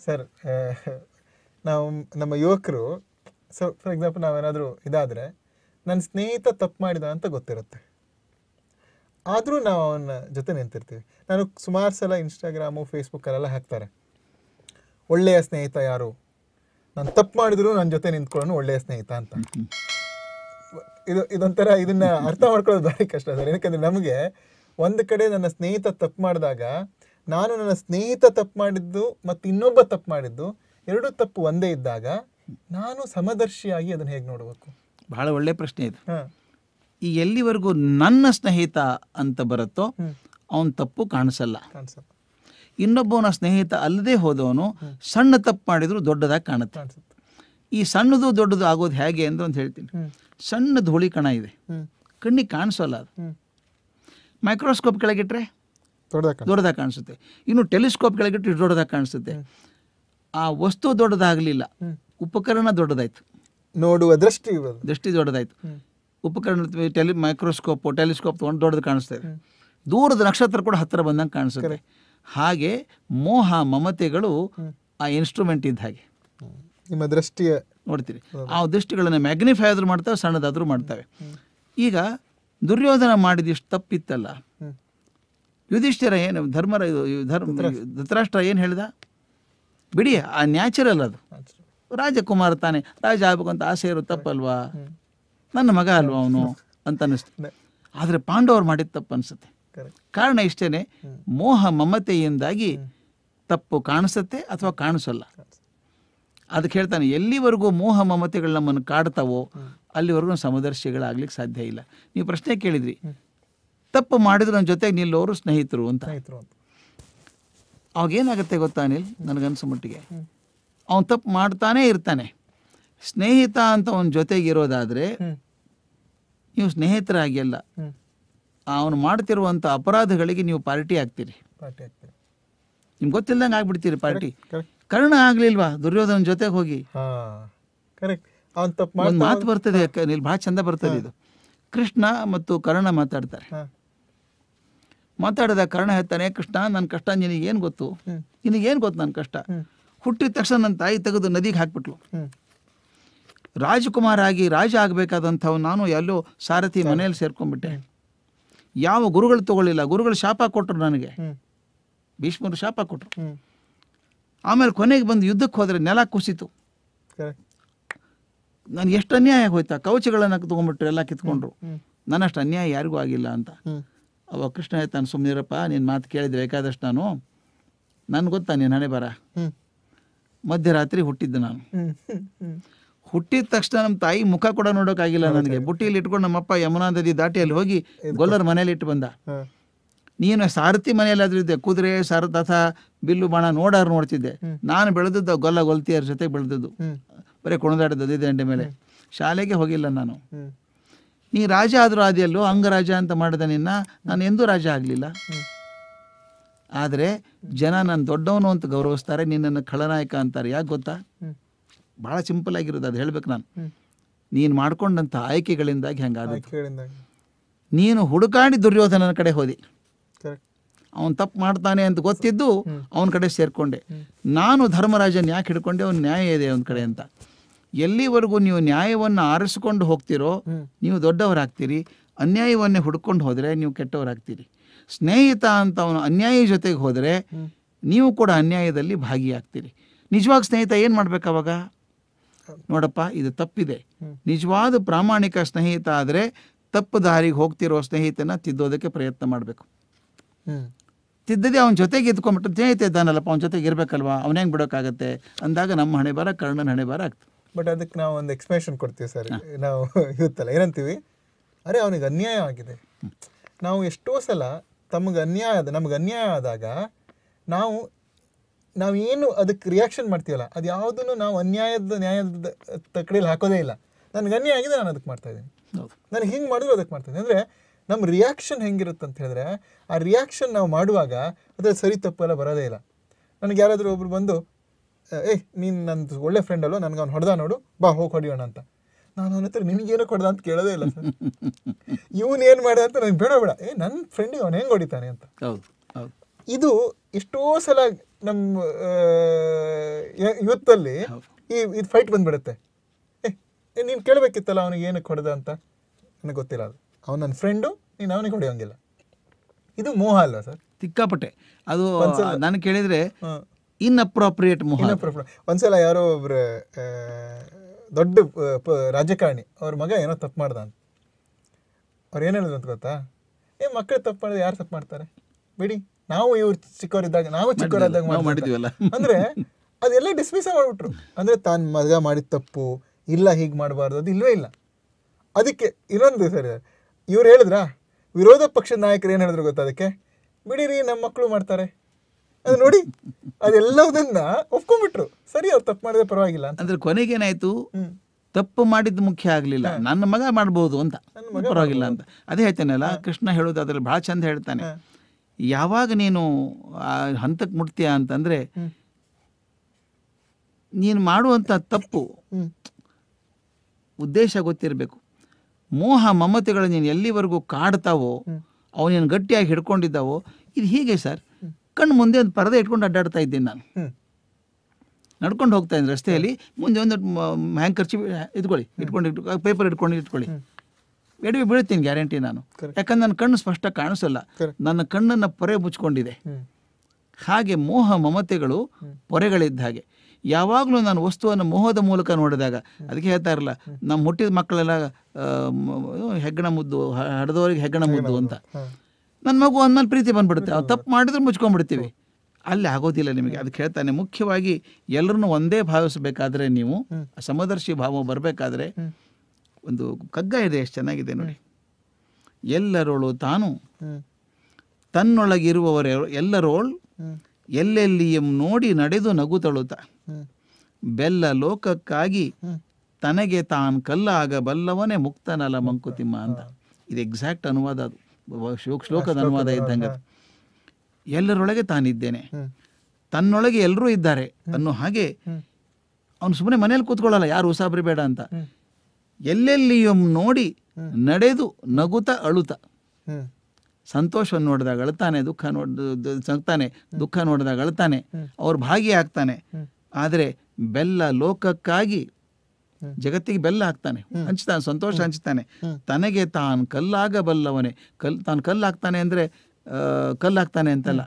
Sir ನಾವು ನಮ್ಮ ಯುವಕರು ಸೊ ಫಾರ್ ಎಕ್ಸಾಂಪಲ್ ನಾವೇನಾದರೂ ಇದಾದರೆ ನನ್ನ ಸ್ನೇಹಿತ ತಪ್ಪು ಮಾಡಿದ ಅಂತ ಗೊತ್ತಿರುತ್ತೆ ಆದರೂ ನಾವು ಅವನ ಜೊತೆ ನಿಂತಿರ್ತೀವಿ ನಾನು ಸುಮಾರು ಸಲ ಇನ್ಸ್ಟಾಗ್ರಾಮು ಫೇಸ್ಬುಕ್ಕಲ್ಲೆಲ್ಲ ಹಾಕ್ತಾರೆ ಒಳ್ಳೆಯ ಸ್ನೇಹಿತ ಯಾರು ನಾನು ತಪ್ಪು ಮಾಡಿದ್ರು ನನ್ನ ಜೊತೆ ನಿಂತ್ಕೊಳ್ಳೋನು ಒಳ್ಳೆಯ ಸ್ನೇಹಿತ ಅಂತ ಇದು ಇದೊಂಥರ ಇದನ್ನ ಅರ್ಥ ಮಾಡ್ಕೊಳ್ಳೋದು ಭಾರಿ ಕಷ್ಟ ಸರ್ ಏನಕ್ಕಂದ್ರೆ ನಮಗೆ ಒಂದು ಕಡೆ ನನ್ನ ಸ್ನೇಹಿತ ತಪ್ಪು ಮಾಡಿದಾಗ ನಾನು ನನ್ನ ಸ್ನೇಹಿತ ತಪ್ಪು ಮಾಡಿದ್ದು ಮತ್ತು ಇನ್ನೊಬ್ಬ ತಪ್ಪು ಮಾಡಿದ್ದು ಎರಡೂ ತಪ್ಪು ಒಂದೇ ಇದ್ದಾಗ ನಾನು ಸಮದರ್ಶಿಯಾಗಿ ಅದನ್ನು ಹೇಗೆ ನೋಡಬೇಕು ಬಹಳ ಒಳ್ಳೆ ಪ್ರಶ್ನೆ ಇದು ಹಾಂ ಈ ಎಲ್ಲಿವರೆಗೂ ನನ್ನ ಸ್ನೇಹಿತ ಅಂತ ಬರುತ್ತೋ ಹ್ಮ್. ಅವನ ತಪ್ಪು ಕಾಣಿಸಲ್ಲ ಕಾಣಿಸುತ್ತೆ ಇನ್ನೊಬ್ಬವನ ಸ್ನೇಹಿತ ಅಲ್ಲದೆ ಹೋದವನು ಸಣ್ಣ ತಪ್ಪು ಮಾಡಿದ್ರು ದೊಡ್ಡದಾಗಿ ಕಾಣುತ್ತೆ ಕಾಣಿಸುತ್ತೆ ಈ ಸಣ್ಣದು ದೊಡ್ಡದು ಆಗೋದು ಹೇಗೆ ಅಂತ ಅಂತ ಹೇಳ್ತೀನಿ ಹ್ಮ್ ಸಣ್ಣ ಧೂಳಿ ಕಣ ಇದೆ ಹ್ಮ್ ಕಣ್ಣಿಗೆ ಕಾಣಿಸೋಲ್ಲ ಅದು ಹ್ಮ್ ಮೈಕ್ರೋಸ್ಕೋಪ್ ಕೆಳಗಿಟ್ರೆ ದೊಡ್ಡದಾಗ ಕಾಣಿಸುತ್ತೆ ದೊಡ್ಡದಾಗಿ ಕಾಣಿಸುತ್ತೆ ಇನ್ನು ಟೆಲಿಸ್ಕೋಪ್ ಕೆಳಗಿಟ್ಟು ಇಷ್ಟು ದೊಡ್ಡದಾಗಿ ಕಾಣಿಸುತ್ತೆ ಆ ವಸ್ತು ದೊಡ್ಡದಾಗಲಿಲ್ಲ ಹ್ಮ್. ಉಪಕರಣ ದೊಡ್ಡದಾಯ್ತು ನೋಡುವ ದೃಷ್ಟಿ ಇರೋದು ದೃಷ್ಟಿ ದೊಡ್ಡದಾಯ್ತು ಹ್ಮ್. ಉಪಕರಣ ಟೆಲಿ ಮೈಕ್ರೋಸ್ಕೋಪ್ ಟೆಲಿಸ್ಕೋಪ್ ತೊಗೊಂಡು ದೊಡ್ಡದು ಕಾಣಿಸ್ತಾ ಇದೆ ಹ್ಮ್. ದೂರದ ನಕ್ಷತ್ರ ಕೂಡ ಹತ್ತಿರ ಬಂದಂಗೆ ಕಾಣಿಸುತ್ತೆ ಹಾಗೆ ಮೋಹ ಮಮತೆಗಳು ಆ ಇನ್ಸ್ಟ್ರೂಮೆಂಟ್ ಇದ್ದ ಹಾಗೆ ಹ್ಮ್. ನಿಮ್ಮ ದೃಷ್ಟಿಯ ನೋಡ್ತೀರಿ ಆ ದೃಷ್ಟಿಗಳನ್ನು ಮ್ಯಾಗ್ನಿಫೈ ಆದರೂ ಮಾಡ್ತವೆ ಸಣ್ಣದಾದರೂ ಮಾಡ್ತವೆ ಈಗ ದುರ್ಯೋಧನ ಮಾಡಿದಿಷ್ಟು ತಪ್ಪಿತ್ತಲ್ಲ ಹ್ಮ್. ಯುಧಿಷ್ಠಿರ ಏನು ಧರ್ಮರ ಇದು- ಇದು ಧರ್ಮ ಧೃತರಾಷ್ಟ್ರ ಏನು ಹೇಳಿದ ಬಿಡಿ ಆ ನ್ಯಾಚುರಲ್ ಅದು ರಾಜಕುಮಾರ ತಾನೆ ರಾಜ ಆಗ್ಬೇಕಂತ ಆಸೆ ಇರೋ ತಪ್ಪಲ್ವಾ ನನ್ನ ಮಗ ಅಲ್ವಾ ಅವನು ಅಂತ ಅನ್ನಿಸ್ತು ನೆ- ಆದರೆ ಪಾಂಡವರು ಮಾಡಿದ ತಪ್ಪು ಅನಿಸುತ್ತೆ ಕರೆಕ್ಟ್ ಕಾರಣ ಇಷ್ಟೇ ಮೋಹ ಮಮತೆಯಿಂದಾಗಿ ತಪ್ಪು ಕಾಣಿಸುತ್ತೆ ಅಥವಾ ಕಾಣಿಸಲ್ಲ ಅದಕ್ಕೆ ಹೇಳ್ತಾನೆ ಎಲ್ಲಿವರೆಗೂ ಮೋಹ ಮಮತೆಗಳು ನಮ್ಮನ್ನು ಕಾಡ್ತಾವೋ ಅಲ್ಲಿವರೆಗೂ ಸಮದರ್ಶಿಗಳಾಗ್ಲಿಕ್ಕೆ ಸಾಧ್ಯ ಇಲ್ಲ ನೀವು ಪ್ರಶ್ನೆ ಕೇಳಿದ್ರಿ ತಪ್ಪು ಮಾಡಿದ್ರು ನನ್ನ ಜೊತೆಗೆ ನಿಲ್ಲೋರು ಸ್ನೇಹಿತರು ಅಂತ ಸ್ನೇಹಿತರು ಅಂತ ಅವಾಗ ಏನಾಗುತ್ತೆ ಗೊತ್ತಾ ಅನಿಲ್ ನನಗನ್ಸೋ ಮಟ್ಟಿಗೆ ಅವನು ತಪ್ಪು ಮಾಡ್ತಾನೇ ಇರ್ತಾನೆ ಸ್ನೇಹಿತ ಅಂತ ಅವನ ಜೊತೆಗೆ ಇರೋದಾದರೆ ಹ್ಮ್ ನೀವು ಸ್ನೇಹಿತರಾಗಿ ಅಲ್ಲ ಹ್ಮ್ ಅವನು ಮಾಡ್ತಿರುವಂಥ ಅಪರಾಧಗಳಿಗೆ ನೀವು ಪಾರ್ಟಿ ಆಗ್ತೀರಿ ಪಾರ್ಟಿ ಆಗ್ತದೆ ನಿಮ್ಗೆ ಗೊತ್ತಿಲ್ದಂಗೆ ಆಗ್ಬಿಡ್ತೀರಿ ಪಾರ್ಟಿ ಕರೆಕ್ಟ್ ಕರ್ಣ ಆಗ್ಲಿಲ್ವಾ ದುರ್ಯೋಧನ ಜೊತೆಗೆ ಹೋಗಿ ಹಾ ಕರೆಕ್ಟ್ ಅವನ್ ತಪ್ಪು ಒಂದು ಮಾಡ್ತಾ ಮಾತು ಬರ್ತದೆ ಅಕ್ಕ, ಇಲ್ಲಿ ಭಾಳ ಚಂದ ಬರ್ತದೆ ಇದು ಕೃಷ್ಣ ಮತ್ತು ಕರ್ಣ ಮಾತಾಡ್ತಾರೆ ಹಾ ಮಾತಾಡಿದ ಕರ್ಣ ಹೇಳ್ತಾನೆ ಕೃಷ್ಣ ನನ್ನ ಕಷ್ಟ ನಿನಗೆ ಏನು ಗೊತ್ತು ಹ್ಮ್ ನಿನಗೇನು ಗೊತ್ತು ನನ್ನ ಕಷ್ಟ ಹ್ಮ್ ಹುಟ್ಟಿದ ತಕ್ಷಣ ನನ್ನ ತಾಯಿ ತೆಗೆದು ನದಿಗೆ ಹಾಕ್ಬಿಟ್ಲು ಹ್ಮ್ ರಾಜಕುಮಾರ ಆಗಿ ರಾಜ ಆಗಬೇಕಾದಂಥವು ನಾನು ಎಲ್ಲೋ ಸಾರಥಿ ಮನೆಯಲ್ಲಿ ಸೇರ್ಕೊಂಡ್ಬಿಟ್ಟೆ ಯಾವ ಗುರುಗಳು ತಗೊಳ್ಳಿಲ್ಲ ಗುರುಗಳು ಶಾಪ ಕೊಟ್ಟರು ನನಗೆ ಹ್ಮ್ ಭೀಷ್ಮರು ಶಾಪ ಕೊಟ್ಟರು ಹ್ಮ್ ಆಮೇಲೆ ಕೊನೆಗೆ ಬಂದು ಯುದ್ಧಕ್ಕೆ ಹೋದರೆ ನೆಲ ಕುಸಿತು ಕರೆಕ್ಟ್ ನನಗೆ ಎಷ್ಟು ಅನ್ಯಾಯ ಆಗೋಯ್ತಾ ಕವಚಗಳನ್ನು ತೊಗೊಂಡ್ಬಿಟ್ರು ಎಲ್ಲ ಕಿತ್ಕೊಂಡ್ರು ಹ್ಮ್ ನನ್ನಷ್ಟು ಅನ್ಯಾಯ ಯಾರಿಗೂ ಆಗಿಲ್ಲ ಅಂತ ಹ್ಮ್ ಅವ ಕೃಷ್ಣ ಹೇಳ್ತಾನೆ ಸುಮ್ಮನಿರಪ್ಪ ನಿನ್ನ ಮಾತು ಕೇಳಿದ್ರೆ ಬೇಕಾದಷ್ಟು ನಾನು ನನ್ಗೆ ಗೊತ್ತಾ ನೀನು ಹಣೆ ಬರ ಹ್ಮ್ ಮಧ್ಯರಾತ್ರಿ ಹುಟ್ಟಿದ್ದೆ ನಾನು ಹ್ಮ್ ಹ್ಮ್ ಹ್ಮ್ ಹುಟ್ಟಿದ ತಕ್ಷಣ ನಮ್ಮ ತಾಯಿ ಮುಖ ಕೂಡ ನೋಡೋಕ್ಕಾಗಿಲ್ಲ ನನಗೆ ಬುಟ್ಟಿಯಲ್ಲಿ ಇಟ್ಕೊಂಡು ನಮ್ಮಪ್ಪ ಯಮುನಾ ನದಿ ದಾಟಿ ಅಲ್ಲಿ ಹೋಗಿ ಗೊಲ್ಲರ ಮನೇಲಿ ಇಟ್ಟು ಬಂದ ಹಾ ನೀನು ಸಾರಥಿ ಮನೆಯಲ್ಲಾದ್ರೂ ಇದ್ದೆ ಕುದುರೆ ಸಾರಥ ಬಿಲ್ಲು ಬಾಣ ನೋಡಾರು ನೋಡ್ತಿದ್ದೆ ನಾನು ಬೆಳೆದದ್ದು ಗೊಲ್ಲ ಗೊಲ್ತಿಯರ ಜೊತೆ ಬೆಳೆದದ್ದು ಹ್ಮ್ ಬರೀ ಕುಣದಾಡದ್ದು ದಂಡೆ ಮೇಲೆ ಶಾಲೆಗೆ ಹೋಗಿಲ್ಲ ನಾನು ಹ್ಮ್ ನೀ ರಾಜ ಆದರೂ ಆದಿಯಲ್ಲೋ ಅಂಗರಾಜ ಅಂತ ಮಾಡಿದ ನಿನ್ನ ನಾನು ಎಂದೂ ರಾಜ ಆಗಲಿಲ್ಲ ಹ್ಮ್ ಆದರೆ ಜನ ನಾನು ದೊಡ್ಡವನು ಅಂತ ಗೌರವಿಸ್ತಾರೆ ನಿನ್ನನ್ನು ಖಳನಾಯಕ ಅಂತಾರೆ ಯಾಕೆ ಗೊತ್ತಾ ಹ್ಮ್ ಭಾಳ ಸಿಂಪಲ್ ಆಗಿರೋದು ಅದು ಹೇಳ್ಬೇಕು ನಾನು ಹ್ಮ್ ನೀನು ಮಾಡ್ಕೊಂಡಂಥ ಆಯ್ಕೆಗಳಿಂದಾಗಿ ಹೆಂಗಾದದ್ದು ಕೇಳಿದಾಗ ನೀನು ಹುಡುಕಾಡಿ ದುರ್ಯೋಧನನ ಕಡೆ ಹೋದಿ ಕರೆಕ್ಟ್ ಅವನು ತಪ್ಪು ಮಾಡ್ತಾನೆ ಅಂತ ಗೊತ್ತಿದ್ದು ಅವನ ಕಡೆ ಸೇರಿಕೊಂಡೆ ನಾನು ಧರ್ಮರಾಜನ್ ಯಾಕೆ ಹಿಡ್ಕೊಂಡೆ ಅವ್ನು ನ್ಯಾಯ ಇದೆ ಅವನ ಕಡೆ ಅಂತ ಎಲ್ಲಿವರೆಗೂ ನೀವು ನ್ಯಾಯವನ್ನು ಆರಿಸಿಕೊಂಡು ಹೋಗ್ತೀರೋ ಹ್ಮ್. ನೀವು ದೊಡ್ಡವರಾಗ್ತೀರಿ ಅನ್ಯಾಯವನ್ನೇ ಹುಡ್ಕೊಂಡು ಹೋದರೆ ನೀವು ಕೆಟ್ಟವರಾಗ್ತೀರಿ ಸ್ನೇಹಿತ ಅಂತ ಅವನು ಅನ್ಯಾಯ ಜೊತೆಗೆ ಹೋದರೆ ನೀವು ಕೂಡ ಅನ್ಯಾಯದಲ್ಲಿ ಭಾಗಿಯಾಗ್ತೀರಿ ನಿಜವಾಗ ಸ್ನೇಹಿತ ಏನು ಮಾಡ್ಬೇಕು ಅವಾಗ ನೋಡಪ್ಪ ಇದು ತಪ್ಪಿದೆ ಹ್ಮ್. ನಿಜವಾದ ಪ್ರಾಮಾಣಿಕ ಸ್ನೇಹಿತ ಆದರೆ ತಪ್ಪು ದಾರಿಗೆ ಹೋಗ್ತಿರೋ ಸ್ನೇಹಿತನ ತಿದ್ದೋದಕ್ಕೆ ಪ್ರಯತ್ನ ಮಾಡಬೇಕು ಹ್ಮ್ ತಿದ್ದದೆ ಅವನ ಜೊತೆಗೆ ಇದ್ಕೊಂಡ್ಬಿಟ್ಟು ಸ್ನೇಹಿತ ಇದ್ದಾನಲ್ಲಪ್ಪ ಅವನ ಜೊತೆಗೆ ಇರಬೇಕಲ್ವಾ ಅವನ ಹೆಂಗೆ ಬಿಡೋಕ್ಕಾಗತ್ತೆ ಅಂದಾಗ ನಮ್ಮ ಹಣೆ ಬರ ಕರ್ಣನ ಹಣೆ ಬರ ಆಗ್ತದೆ ಬಟ್ ಅದಕ್ಕೆ ನಾವು ಒಂದು ಎಕ್ಸ್ಪ್ಲನೇಷನ್ ಕೊಡ್ತೀವಿ ಸರ್ ನಾವು ಇವತ್ತಲ್ಲ ಏನಂತೀವಿ ಅರೆ ಅವನಿಗೆ ಅನ್ಯಾಯ ಆಗಿದೆ ನಾವು ಎಷ್ಟೋ ಸಲ ತಮಗೆ ಅನ್ಯಾಯ ಆದ ನಮ್ಗೆ ಅನ್ಯಾಯ ಆದಾಗ ನಾವು ನಾವು ಏನು ಅದಕ್ಕೆ ರಿಯಾಕ್ಷನ್ ಮಾಡ್ತೀವಲ್ಲ ಅದು ಯಾವುದನ್ನು ನಾವು ಅನ್ಯಾಯದ ನ್ಯಾಯದ ತಕಡಿಯಲ್ಲಿ ಹಾಕೋದೇ ಇಲ್ಲ ನನಗೆ ಅನ್ಯಾಯ ಆಗಿದೆ ನಾನು ಅದಕ್ಕೆ ಮಾಡ್ತಾ ಇದ್ದೀನಿ ಹೌದು ನನಗೆ ಹಿಂಗೆ ಮಾಡಿದ್ರು ಅದಕ್ಕೆ ಮಾಡ್ತೀನಿ ಅಂದರೆ ನಮ್ಮ ರಿಯಾಕ್ಷನ್ ಹೆಂಗಿರುತ್ತೆ ಅಂತ ಹೇಳಿದ್ರೆ ಆ ರಿಯಾಕ್ಷನ್ ನಾವು ಮಾಡುವಾಗ ಅದ್ರ ಸರಿ ತಪ್ಪು ಎಲ್ಲ ಬರೋದೇ ಇಲ್ಲ ನನಗೆ ಯಾರಾದರೂ ಒಬ್ರು ಬಂದು ಏಯ್ ನೀನು ನಂದು ಒಳ್ಳೆ ಫ್ರೆಂಡ್ ಅಲ್ಲೋ ನನಗೆ ಅವ್ನು ಹೊಡೆದ ನೋಡು ಬಾ ಹೋಗಿ ಹೊಡಿಯೋಣ ಅಂತ ನಾನು ಅವನ ಹತ್ರ ನಿನಗೇನೋ ಕೊಡ್ದ ಅಂತ ಕೇಳೋದೇ ಇಲ್ಲ ಸರ್ ಇವನು ಏನು ಮಾಡ್ದ ಅಂತ ನನಗೆ ಬೇಡ ಬೇಡ ಏ ನನ್ನ ಫ್ರೆಂಡಿಗೆ ಅವ್ನು ಹೆಂಗೆ ಹೊಡಿತಾನೆ ಅಂತ ಹೌದು ಹೌದು ಇದು ಎಷ್ಟೋ ಸಲ ನಮ್ಮ ಆ, ಯೂತ್ ಅಲ್ಲಿ ಈ ಇದು ಫೈಟ್ ಬಂದ್ಬಿಡುತ್ತೆ ಏ ನೀನು ಕೇಳಬೇಕಿತ್ತಲ್ಲ ಅವನಿಗೆ ಏನಕ್ಕೆ ಹೊಡೆದ ಅಂತ ನನಗೆ ಗೊತ್ತಿಲ್ಲ ಅದು ಅವ್ನು ನನ್ನ ಫ್ರೆಂಡು ನೀನು ಅವನಿಗೆ ಹೊಡೆಯೋಂಗಿಲ್ಲ ಇದು ಮೋಹ ಅಲ್ವಾ ಸರ್ ಸಿಕ್ಕಾಪಟ್ಟೆ ಅದು ನಾನು ಕೇಳಿದ್ರೆ ಹಾಂ ಇನ್ಅಪ್ರೋಪ್ರಿಯೇಟ್ ಮೋಹ ಒಂದ್ಸಲ ಯಾರೋ ಒಬ್ರು ಆ, ದೊಡ್ಡ ಆ, ಪ- ರಾಜಕಾರಣಿ ಅವ್ರ ಮಗ ಏನೋ ತಪ್ಪು ಮಾಡ್ದ ಅಂತ ಅವ್ರು ಏನು ಹೇಳಿದ್ರು ಅಂತ ಗೊತ್ತಾ ಏ ಮಕ್ಕಳು ತಪ್ಪು ಮಾಡಿದ್ರೆ ಯಾರು ತಪ್ಪು ಮಾಡ್ತಾರೆ ಬಿಡಿ ನಾವು ಇವ್ರು ಚಿಕ್ಕವರಿದ್ದಾಗ ನಾವು ಚಿಕ್ಕವರಿದ್ದಾಗ ನಾವು ಮಾಡ್ತಿದ್ದ. ಮಾಡಿದ್ವಲ್ಲ. ಅಂದ್ರೆ ಅದೆಲ್ಲ ಡಿಸ್ಮಿಸ್ ಮಾಡ್ಬಿಟ್ರು ಅಂದ್ರೆ ತಾನ್ ಮಗ ಮಾಡಿದ ತಪ್ಪು ಇಲ್ಲ ಹೀಗೆ ಮಾಡಬಾರ್ದು ಅದು ಇಲ್ವೇ ಇಲ್ಲ ಅದಕ್ಕೆ ಇನ್ನೊಂದು ಸರಿ ಇವ್ರು ಹೇಳಿದ್ರಾ ವಿರೋಧ ಪಕ್ಷದ ನಾಯಕರು ಏನು ಹೇಳಿದ್ರು ಗೊತ್ತಾ ಅದಕ್ಕೆ ಬಿಡಿರಿ ನಮ್ಮ ಮಕ್ಕಳು ಮಾಡ್ತಾರೆ ಅದು ನೋಡಿ ಅದೆಲ್ಲದನ್ನ ಒಪ್ಕೊಂಡ್ಬಿಟ್ರು ಸರಿ ಅವ್ರು ತಪ್ಪು ಮಾಡಿದ್ರೆ ಪರವಾಗಿಲ್ಲ ಅಂತ ಅಂದ್ರೆ ಕೊನೆಗೇನಾಯ್ತು ಹ್ಮ್ ತಪ್ಪು ಮಾಡಿದ್ದು ಮುಖ್ಯ ಆಗಲಿಲ್ಲ ನನ್ನ ಮಗ ಮಾಡ್ಬೋದು ಅಂತ ನನ್ನ ಪರವಾಗಿಲ್ಲ ಅಂತ ಅದೇ ಹೇಳ್ತೇನಲ್ಲ ಕೃಷ್ಣ ಹೇಳೋದು ಅದ್ರಲ್ಲಿ ಭಾಳ ಚಂದ ಹೇಳ್ತಾನೆ ಹಾ. ಯಾವಾಗ ನೀನು ಆ ಹಂತಕ್ಕೆ ಮುಟ್ತೀಯ ಅಂತಂದ್ರೆ ಹ್ಮ್. ನೀನು ಮಾಡುವಂಥ ತಪ್ಪು ಹ್ಮ್ ಉದ್ದೇಶ ಗೊತ್ತಿರಬೇಕು ಮೋಹ ಮಮತೆಗಳು ನೀನು ಎಲ್ಲಿವರೆಗೂ ಕಾಡ್ತಾವೋ ಅವು ನೀನು ಗಟ್ಟಿಯಾಗಿ ಹಿಡ್ಕೊಂಡಿದ್ದಾವೋ ಇದು ಹೀಗೆ ಸರ್ ಕಣ್ಣು ಮುಂದೆ ಒಂದು ಪರದೆ ಇಟ್ಕೊಂಡು ಅಡ್ಡಾಡ್ತಾ ಇದ್ದೀನಿ ನಾನು ಹ್ಮ್ ನಡ್ಕೊಂಡು ಹೋಗ್ತಾ ಇದ್ದೀನಿ ರಸ್ತೆಯಲ್ಲಿ ಮುಂದೆ ಒಂದು ಹ್ಯಾಂಕರ್ಚಿ ಇಟ್ಕೊಳ್ಳಿ ಇಟ್ಕೊಂಡು ಪೇಪರ್ ಇಟ್ಕೊಂಡು ಇಟ್ಕೊಳ್ಳಿ ಎಡವಿ ಬೀಳ್ತೀನಿ ಗ್ಯಾರಂಟಿ ನಾನು Correct. ಯಾಕಂದ್ರೆ ನನ್ನ ಕಣ್ಣು ಸ್ಪಷ್ಟ ಕಾಣಿಸಲ್ಲ Correct. ನನ್ನ ಕಣ್ಣನ್ನು ಪೊರೆ ಮುಚ್ಕೊಂಡಿದೆ ಹ್ಮ್ ಹಾಗೆ ಮೋಹ ಮಮತೆಗಳು ಪೊರೆಗಳಿದ್ದ ಹಾಗೆ ಯಾವಾಗಲೂ ನಾನು ವಸ್ತುವನ್ನು ಮೋಹದ ಮೂಲಕ ನೋಡಿದಾಗ ಅದಕ್ಕೆ ಹೇಳ್ತಾ ಇರಲ್ಲ ನಮ್ಮ ಹುಟ್ಟಿದ ಮಕ್ಕಳೆಲ್ಲ ಆ, ಮ- ಹೆಗ್ಗಣ ಮುದ್ದು ಹ- ಹಡ್ದವರಿಗೆ ಹೆಗ್ಗಣ ಮುದ್ದು ಅಂತ ಹಾ ನನ್ನ ಮಗು ಅಂದ್ಮೇಲೆ ಪ್ರೀತಿ ಬಂದ್ಬಿಡುತ್ತೆ ಅವ್ರು ತಪ್ಪು ಮಾಡಿದ್ರೆ ಮುಚ್ಕೊಂಡ್ಬಿಡ್ತೀವಿ ಅಲ್ಲಿ ಆಗೋದಿಲ್ಲ ನಿಮಗೆ ಅದಕ್ಕೆ ಹೇಳ್ತಾನೆ ಮುಖ್ಯವಾಗಿ ಎಲ್ಲರನ್ನು ಒಂದೇ ಭಾವಿಸಬೇಕಾದ್ರೆ ನೀವು ಸಮದರ್ಶಿ ಭಾವ ಬರಬೇಕಾದ್ರೆ ಒಂದು ಕಗ್ಗ ಇದೆ ಎಷ್ಟು ಚೆನ್ನಾಗಿದೆ ನೋಡಿ ಎಲ್ಲರೋಳು ತಾನು ಹ್ಮ್ ತನ್ನೊಳಗಿರುವವರ ಎಲ್ಲರೋಳ್ ಹ್ಮ್ ಎಲ್ಲೆಲ್ಲಿಯಂ ನೋಡಿ ನಡೆದು ನಗುತ್ತಳುತ್ತ ಹ್ಮ್ ಬೆಲ್ಲ ಲೋಕಕ್ಕಾಗಿ ಹ್ಮ್ ತನಗೆ ತಾನ್ ಕಲ್ಲಾಗಬಲ್ಲವನೇ ಮುಕ್ತನಲ ಮಂಕುತಿಮ್ಮ ಅಂತ ಇದು ಎಕ್ಸಾಕ್ಟ್ ಅನುವಾದ ಅದು ವ- ಶ್ಲೋಕ ಶ್ಲೋಕದ ಅನುವಾದ ಇದ್ದಂಗೆ ಅದು. ಎಲ್ಲರೊಳಗೆ ತಾನಿದ್ದೇನೆ ಹ್ಮ್ ತನ್ನೊಳಗೆ ಎಲ್ಲರೂ ಇದ್ದಾರೆ ಅನ್ನೋ ಹಾಗೆ ಹ್ಮ್ ಅವನು ಸುಮ್ಮನೆ ಮನೇಲಿ ಕೂತ್ಕೊಳ್ಳಲ್ಲ ಯಾರು ಉಸಾಬ್ರಿ ಬೇಡ ಅಂತ ಹ್ಮ್ ಎಲ್ಲೆಲ್ಲಿಯಂ ನೋಡಿ ನಡೆದು ನಗುತ್ತ ಅಳುತ್ತ ಹ್ಮ್ ಸಂತೋಷವನ್ನು ನೋಡಿದಾಗ ಅಳ್ತಾನೆ ದುಃಖ ನೋಡ್ ನಗ್ತಾನೆ ದುಃಖ ನೋಡಿದಾಗ ಅಳ್ತಾನೆ ಅವ್ರು ಭಾಗಿಯಾಗ್ತಾನೆ ಆದರೆ ಬೆಲ್ಲ ಲೋಕಕ್ಕಾಗಿ ಜಗತ್ತಿಗೆ ಬೆಲ್ಲ ಹಾಕ್ತಾನೆ ಹಂಚ್ತಾನೆ ಸಂತೋಷ ಹಂಚ್ತಾನೆ ತನಗೆ ತಾನು ಕಲ್ಲಾಗಬಲ್ಲವನೇ ಕಲ್ ತಾನು ಕಲ್ಲಾಗ್ತಾನೆ ಅಂದರೆ ಕಲ್ಲಾಗ್ತಾನೆ ಅಂತಲ್ಲ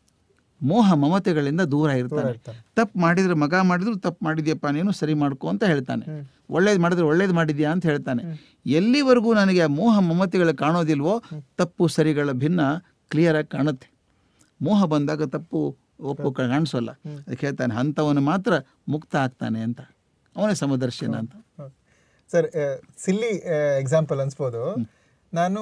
ಮೋಹ ಮಮತೆಗಳಿಂದ ದೂರ ಇರ್ತಾನೆ ಇರ್ತಾನೆ. ತಪ್ಪು ಮಾಡಿದ್ರೆ ಮಗ ಮಾಡಿದ್ರು ತಪ್ಪು ಮಾಡಿದ್ಯಪ್ಪ ನೀನು ಸರಿ ಮಾಡ್ಕೊ ಅಂತ ಹೇಳ್ತಾನೆ ಒಳ್ಳೇದು ಮಾಡಿದ್ರೆ ಒಳ್ಳೇದು ಮಾಡಿದ್ಯಾ ಅಂತ ಹೇಳ್ತಾನೆ ಎಲ್ಲಿವರೆಗೂ ನನಗೆ ಆ ಮೋಹ ಮಮತೆಗಳು ಕಾಣೋದಿಲ್ವೋ ತಪ್ಪು ಸರಿಗಳ ಭಿನ್ನ ಕ್ಲಿಯರಾಗಿ ಕಾಣುತ್ತೆ ಮೋಹ ಬಂದಾಗ ತಪ್ಪು ಒಪ್ಪು ಕಾಣಿಸೋಲ್ಲ ಅದಕ್ಕೆ ಹೇಳ್ತಾನೆ ಅಂಥವನು ಮಾತ್ರ ಮುಕ್ತ ಆಗ್ತಾನೆ ಅಂತ ಅವನೇ ಸಮದರ್ಶನ ಅಂತ ಸರ್ ಸಿಲ್ಲಿ ಎಕ್ಸಾಂಪಲ್ ಅನ್ಸ್ಬೋದು ನಾನು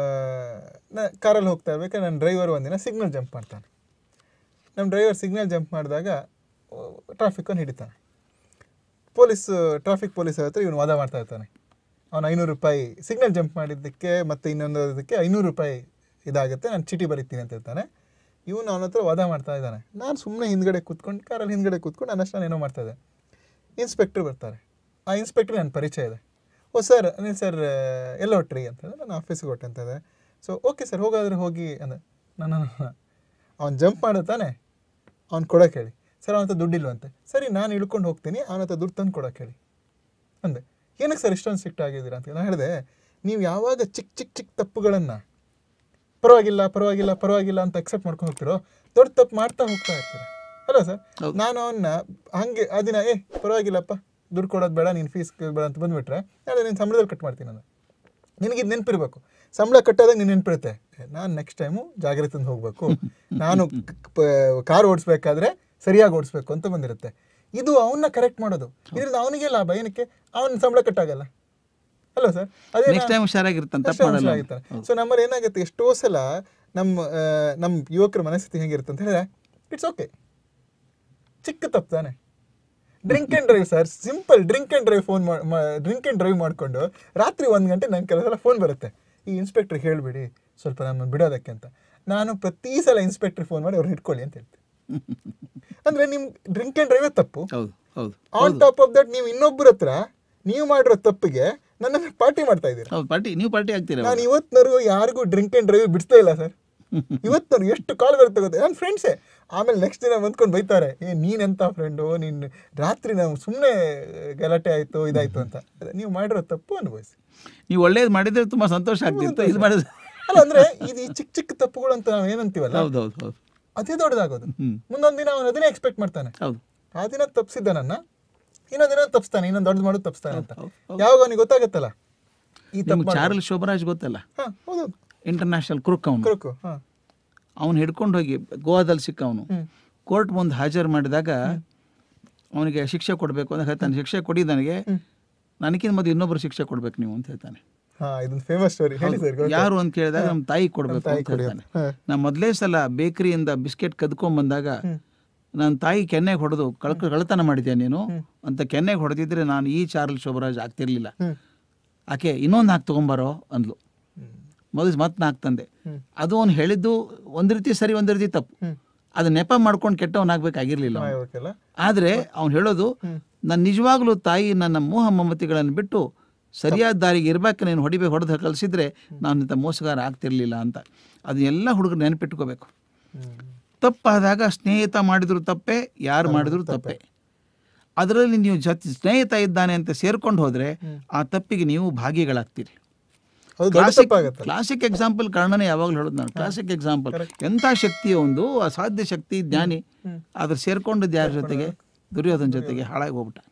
ಕಾರಲ್ಲಿ ಹೋಗ್ತಾ ಇರ್ಬೇಕಾದ್ರೆ ನನ್ನ ಡ್ರೈವರ್ ಒಂದಿನ ಸಿಗ್ನಲ್ ಜಂಪ್ ಮಾಡ್ತಾನೆ ನಮ್ಮ ಡ್ರೈವರ್ ಸಿಗ್ನಲ್ ಜಂಪ್ ಮಾಡಿದಾಗ ಟ್ರಾಫಿಕನ್ನು ಹಿಡಿತಾನೆ ಪೊಲೀಸ್ ಟ್ರಾಫಿಕ್ ಪೊಲೀಸ್ ಹತ್ರ ಇವನು ವಾದ ಮಾಡ್ತಾ ಇರ್ತಾನೆ ಅವನು ಐನೂರು ರೂಪಾಯಿ ಸಿಗ್ನಲ್ ಜಂಪ್ ಮಾಡಿದ್ದಕ್ಕೆ ಮತ್ತು ಇನ್ನೊಂದು ಇದಕ್ಕೆ ಐನೂರು ರೂಪಾಯಿ ಇದಾಗುತ್ತೆ ನಾನು ಚೀಟಿ ಬರೀತೀನಿ ಅಂತ ಇರ್ತಾನೆ ಇವನು ಅವನ ಹತ್ರ ವಾದ ಮಾಡ್ತಾ ಇದ್ದಾನೆ ನಾನು ಸುಮ್ಮನೆ ಹಿಂದ್ಗಡೆ ಕೂತ್ಕೊಂಡು ಕಾರಲ್ಲಿ ಹಿಂದ್ಗಡೆ ಕೂತ್ಕೊಂಡು ಅನ್ನಷ್ಟು ನಾನು ಏನೋ ಮಾಡ್ತಾ ಇದ್ದೆ ಇನ್ಸ್ಪೆಕ್ಟ್ರ್ ಬರ್ತಾರೆ ಆ ಇನ್ಸ್ಪೆಕ್ಟ್ರ್ ನನ್ನ ಪರಿಚಯ ಇದೆ ಓ ಸರ್ ಅನಿಲ್ ಸರ್ ಎಲ್ಲ ಹೊಟ್ರಿ ಅಂತಂದ್ರೆ ನಾನು ಆಫೀಸಿಗೆ ಹೊಟ್ಟೆ ಅಂತಂದೆ ಸೊ ಓಕೆ ಸರ್ ಹೋಗಾದ್ರೆ ಹೋಗಿ ಅಂದೆ ನಾನು ಅವ್ನು ಜಂಪ್ ಮಾಡುತ್ತಾನೆ ಅವ್ನು ಕೊಡೋಕೆ ಹೇಳಿ ಸರ್ ಅವನ ಹತ್ರ ದುಡ್ಡಿಲ್ವಂತೆ ಸರಿ ನಾನು ಇಳ್ಕೊಂಡು ಹೋಗ್ತೀನಿ ಅವನ ಹತ್ರ ದುಡ್ಡು ತಂದು ಕೊಡೋಕೆ ಹೇಳಿ ಅಂದೆ ಏನಕ್ಕೆ ಸರ್ ಇಷ್ಟೊಂದು ಸ್ಟ್ರಿಕ್ಟ್ ಆಗಿದ್ದೀರಾ ಅಂತ ನಾನು ಹೇಳಿದೆ ನೀವು ಯಾವಾಗ ಚಿಕ್ಕ ಚಿಕ್ಕ ಚಿಕ್ಕ ತಪ್ಪುಗಳನ್ನು ಪರವಾಗಿಲ್ಲ ಪರವಾಗಿಲ್ಲ ಪರವಾಗಿಲ್ಲ ಅಂತ ಅಕ್ಸೆಪ್ಟ್ ಮಾಡ್ಕೊಂಡು ಹೋಗ್ತಿರೋ ದೊಡ್ಡ ತಪ್ಪು ಮಾಡ್ತಾ ಹೋಗ್ತಾ ಇರ್ತೀರ ಅಲ್ಲ ಸರ್ ನಾನು ಅವನ್ನ ಹಂಗೆ ಆ ದಿನ ಏ ಪರವಾಗಿಲ್ಲಪ್ಪ ದುಡ್ಡು ಕೊಡೋದು ಬೇಡ ನೀನು ಫೀಸ್ ಬೇಡ ಅಂತ ಬಂದ್ಬಿಟ್ರೆ ನಾಳೆ ನೀನು ಸಂಬಳದಲ್ಲಿ ಕಟ್ ಮಾಡ್ತೀನಿ ನಾನು ನಿನಗೆ ಇದು ನೆನಪಿರ್ಬೇಕು ಸಂಬಳ ಕಟ್ಟೋದಾಗ ನೀನು ನೆನಪಿರುತ್ತೆ ನಾನು ನೆಕ್ಸ್ಟ್ ಟೈಮು ಜಾಗ್ರತೆಯಿಂದ ಹೋಗಬೇಕು ನಾನು ಕಾರ್ ಓಡಿಸ್ಬೇಕಾದ್ರೆ ಸರಿಯಾಗಿ ಓಡಿಸ್ಬೇಕು ಅಂತ ಬಂದಿರುತ್ತೆ ಇದು ಅವನ್ನ ಕರೆಕ್ಟ್ ಮಾಡೋದು ಇದರಿಂದ ಅವನಿಗೆ ಲಾಭ ಏನಕ್ಕೆ ಅವನ ಸಂಬಳ ಕಟ್ಟಾಗಲ್ಲ ಅಲ್ಲ ಸರ್ ಅದೇ ನೆಕ್ಸ್ಟ್ ಟೈಮ್ ಹುಷಾರಾಗಿರ್ತಾನೆ ತಪ್ಪು ಮಾಡಲ್ಲ ಅವ್ನು. ಸೊ ನಮ್ಮಲ್ಲಿ ಏನಾಗುತ್ತೆ ಎಷ್ಟೋ ಸಲ ನಮ್ಮ ಆ, ನಮ್ಮ ಯುವಕರ ಮನಸ್ಥಿತಿ ಹೆಂಗಿರುತ್ತೆ ಅಂತ ಹೇಳಿದ್ರೆ ಇಟ್ಸ್ ಓಕೆ ಚಿಕ್ಕ ತಪ್ಪು ತಾನೆ drink and drive sir simple drink and drive phone drink and drive ಮಾಡಿಕೊಂಡು ರಾತ್ರಿ ಒಂದು ಗಂಟೆ ನನ್ನ ಕೆಲವು ಸಲ ಫೋನ್ ಬರುತ್ತೆ ಈ ಇನ್ಸ್ಪೆಕ್ಟ್ರಿಗೆ ಹೇಳಿಬಿಡಿ ಸ್ವಲ್ಪ ನಮ್ಮನ್ನು ಬಿಡೋದಕ್ಕೆ ಅಂತ ನಾನು ಪ್ರತಿ ಸಲ ಇನ್ಸ್ಪೆಕ್ಟ್ರ್ ಫೋನ್ ಮಾಡಿ ಅವ್ರು ಹಿಡ್ಕೊಳ್ಳಿ ಅಂತ ಹೇಳ್ತೀನಿ ಅಂದರೆ ನಿಮ್ಮ ಡ್ರಿಂಕ್ ಆ್ಯಂಡ್ ಡ್ರೈವೇ ತಪ್ಪು ಹೌದು ಹೌದು ಆನ್ ಟಾಪ್ ಆಫ್ ದಟ್ ನೀವು ಇನ್ನೊಬ್ಬರ ಹತ್ರ ನೀವು ಮಾಡಿರೋ ತಪ್ಪಿಗೆ ನನ್ನನ್ನು ಪಾರ್ಟಿ ಮಾಡ್ತಾ ಇದ್ದೀರಾ ಹೌದು ಪಾರ್ಟಿ ನೀವು ಪಾರ್ಟಿ ಆಗ್ತೀರ ನಾನು ಇವತ್ತಿನವರೆಗೂ ಯಾರಿಗೂ ಡ್ರಿಂಕ್ ಆ್ಯಂಡ್ ಡ್ರೈವ್ ಬಿಡಿಸ್ತಾ ಇಲ್ಲ ಸರ್ ಇವತ್ತು ಅವ್ರು ಎಷ್ಟು ಕಾಲ್ ಬರುತ್ತೆ ಗೊತ್ತಾ ನನ್ನ ಫ್ರೆಂಡ್ಸೇ ಆಮೇಲೆ ನೆಕ್ಸ್ಟ್ ದಿನ ಬಂದ್ಕೊಂಡು ಬೈತಾರೆ ಏ ನೀನೆಂತ ಫ್ರೆಂಡು ನೀನು ರಾತ್ರಿ ನಾವು ಸುಮ್ಮನೆ ಗಲಾಟೆ ಆಯಿತು ಇದಾಯಿತು ಅಂತ ಅದೇ ನೀವು ಮಾಡಿರೋ ತಪ್ಪು ಅನುಭವಿಸಿ ನೀವು ಒಳ್ಳೇದು ಮಾಡಿದ್ರೆ ತುಂಬಾ ಸಂತೋಷ ಆಗ್ತಿತ್ತು ಇದು ಮಾಡಿದ್ರೆ ಅಲ್ಲ ಅಂದ್ರೆ ಇದು ಈ ಚಿಕ್ಕ ಚಿಕ್ಕ ತಪ್ಪುಗಳು ಅಂತ ನಾವು ಏನಂತೀವಲ್ಲ ಹೌದು ಹೌದು ಹೌದು ಅದೇ ದೊಡ್ಡದಾಗೋದು ಹ್ಮ್ ಮುಂದೊಂದು ದಿನ ಅವನು ಅದನ್ನೇ ಎಕ್ಸ್ಪೆಕ್ಟ್ ಮಾಡ್ತಾನೆ ಹೌದು ಆ ದಿನ ತಪ್ಪಿಸಿದ್ದ ನನ್ನ ಇನ್ನೊಂದು ದಿನ ತಪ್ಪಿಸ್ತಾನೆ ಇನ್ನೊಂದು ದೊಡ್ಡದು ಮಾಡೋದು ತಪ್ಪಿಸ್ತಾನೆ ಅಂತ ಹೌದು, ಯಾವಾಗ ಅವನಿಗೆ ಗೊತ್ತಾಗತ್ತಲ್ಲ ಈ ತಪ್ಪು ನಿಮ್ಗೆ ಚಾರ್ಲ್ ಶೋಭರಾಜ್ ಗೊತ್ತಲ್ಲ ಹಾ ಹೌದು ಇಂಟರ್ನ್ಯಾಷನಲ್ ಕ್ರುಕ್ ಅವನು ಕುರುಕು ಹಾ ಅವನು ಹಿಡ್ಕೊಂಡು ಹೋಗಿ ಗೋವಾದಲ್ಲಿ ಸಿಕ್ಕ ಅವನು ಹ್ಮ್ ಕೋರ್ಟ್ ಮುಂದೆ ಹಾಜರು ಮಾಡಿದಾಗ ಅವನಿಗೆ ಶಿಕ್ಷೆ ಕೊಡಬೇಕು ಅಂತ ಹೇಳ್ತಾನೆ ಶಿಕ್ಷೆ ಕೊಡಿ ನನಗೆ ನನಗಿಂತ ಮೊದಲು ಇನ್ನೊಬ್ರು ಶಿಕ್ಷೆ ಕೊಡ್ಬೇಕು ನೀವು ಅಂತ ಹೇಳ್ತಾನೆ ಹಾ ಇದೊಂದು ಫೇಮಸ್ ಸ್ಟೋರಿ ಹೇಳಿ ಸರ್ ಯಾರು ಅಂತ ಕೇಳಿದಾಗ ನಮ್ಮ ತಾಯಿ ಕೊಡಬೇಕು ತಾಯಿ ಅಂತ ಕೊಡಿ ಹೇಳ್ತಾನೆ ಹಾ ನಾ ಮೊದಲೇ ಸಲ ಬೇಕರಿಯಿಂದ ಬಿಸ್ಕೆಟ್ ಕದ್ಕೊಂಡ್ ಬಂದಾಗ ನನ್ನ ತಾಯಿ ಕೆನ್ನೆಗೆ ಹೊಡೆದು ಕಳ್ಕ ಕಳ್ತನ ಮಾಡಿದ್ಯಾ ನೀನು ಅಂತ ಕೆನ್ನೆಗೆ ಹೊಡೆದಿದ್ರೆ ನಾನು ಈ ಚಾರ್ಲ್ ಶೋಭರಾಜ್ ಆಗ್ತಿರ್ಲಿಲ್ಲ ಹ್ಮ್ ಆಕೆ ಇನ್ನೊಂದು ಹಾಕಿ ತೊಗೊಂಬಾರೋ ಅಂದ್ಲು ಹ್ಮ್ ಮೊದಲು ಮತ್ತೆ ನಾಲ್ಕು ತಂದೆ ಹ್ಮ್. ಅದು ಅವ್ನು ಹೇಳಿದ್ದು ಒಂದು ರೀತಿ ಸರಿ ಒಂದು ರೀತಿ ತಪ್ಪು ಹ್ಮ್ ಅದು ನೆಪ ಮಾಡ್ಕೊಂಡು ಕೆಟ್ಟವನಾಗಬೇಕಾಗಿರ್ಲಿಲ್ಲ ಅವ್ನು. ಮಾಡ್ಬೇಕಲ್ಲ ಆದರೆ ಅವ್ನು ಹೇಳೋದು ನಾನು ನಿಜವಾಗ್ಲೂ ತಾಯಿ ನನ್ನ ಮೋಹ ಮಮತೆಗಳನ್ನು ಬಿಟ್ಟು ಸರಿಯಾದ ದಾರಿಗೆ ಇರ್ಬೇಕು ನೀನು ಹೊಡಿಬೇಕು ಹೊಡೆದು ಕಲಿಸಿದ್ರೆ ನಾನು ಇಂಥ ಮೋಸಗಾರ ಆಗ್ತಿರ್ಲಿಲ್ಲ ಅಂತ ಅದನ್ನೆಲ್ಲ ಹುಡುಗರು ನೆನಪಿಟ್ಕೋಬೇಕು ಹ್ಮ್ ತಪ್ಪಾದಾಗ ಸ್ನೇಹಿತ ಮಾಡಿದ್ರು ತಪ್ಪೆ ಯಾರು ಮಾಡಿದ್ರು ತಪ್ಪೆ ಅದರಲ್ಲಿ ನೀವು ಜೊತೆ ಸ್ನೇಹಿತ ಇದ್ದಾನೆ ಅಂತ ಸೇರ್ಕೊಂಡು ಹೋದ್ರೆ ಆ ತಪ್ಪಿಗೆ ನೀವು ಭಾಗಿಗಳಾಗ್ತೀರಿ ಅದು ದೊಡ್ಡ ತಪ್ಪಾಗತ್ತಲ್ಲ ಕ್ಲಾಸಿಕ್ ಎಕ್ಸಾಂಪಲ್ ಕಾರಣನೇ ಯಾವಾಗಲೂ ಹೇಳೋದು ನಾನು ಕ್ಲಾಸಿಕ್ ಎಕ್ಸಾಂಪಲ್ ಎಂಥ ಶಕ್ತಿಯ ಒಂದು ಅಸಾಧ್ಯ ಶಕ್ತಿ ಜ್ಞಾನಿ ಅದ್ರ ಸೇರ್ಕೊಂಡಿದ್ದು ಯಾರ ಜೊತೆಗೆ ದುರ್ಯೋಧನ ಜೊತೆಗೆ ಹಾಳಾಗಿ ಹೋಗ್ಬಿಟ್ಟ